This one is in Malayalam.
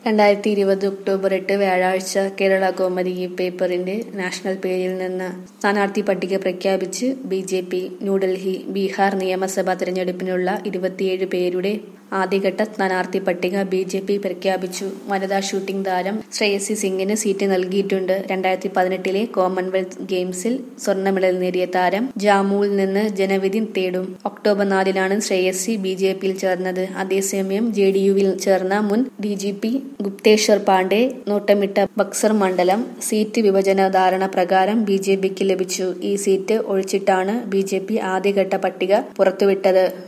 രണ്ടായിരത്തി ഇരുപത് ഒക്ടോബർ എട്ട് വ്യാഴാഴ്ച കേരള കൗമുദി ഈ പേപ്പറിന്റെ നാഷണൽ പേജിൽ നിന്ന് സ്ഥാനാർത്ഥി പട്ടിക പ്രഖ്യാപിച്ച് B J P New Delhi Bihar നിയമസഭാ തെരഞ്ഞെടുപ്പിനുള്ള ഇരുപത്തിയേഴ് പേരുടെ ആദ്യഘട്ട സ്ഥാനാർത്ഥി പട്ടിക ബി ജെ പി പ്രഖ്യാപിച്ചു വനിതാ ഷൂട്ടിംഗ് താരം ശ്രേയസി സിംഗിന് സീറ്റ് നൽകിയിട്ടുണ്ട് രണ്ടായിരത്തി പതിനെട്ടിലെ കോമൺവെൽത്ത് ഗെയിംസിൽ സ്വർണ്ണ മെഡൽ നേടിയ താരം ജാമുവിൽ നിന്ന് ജനവിധി തേടും ഒക്ടോബർ നാലിനാണ് ശ്രേയസി ബി ജെ പിയിൽ ചേർന്നത് അതേസമയം ജെ ഡി യുവിൽ ചേർന്ന മുൻ D G P Gupteshwar Pandey നോട്ടമിട്ട ബക്സർ മണ്ഡലം സീറ്റ് വിഭജന ധാരണ പ്രകാരം ബി ജെ പിക്ക് ലഭിച്ചു ഈ സീറ്റ് ഒഴിച്ചിട്ടാണ് ബി ജെ പി ആദ്യഘട്ട പട്ടിക പുറത്തുവിട്ടത്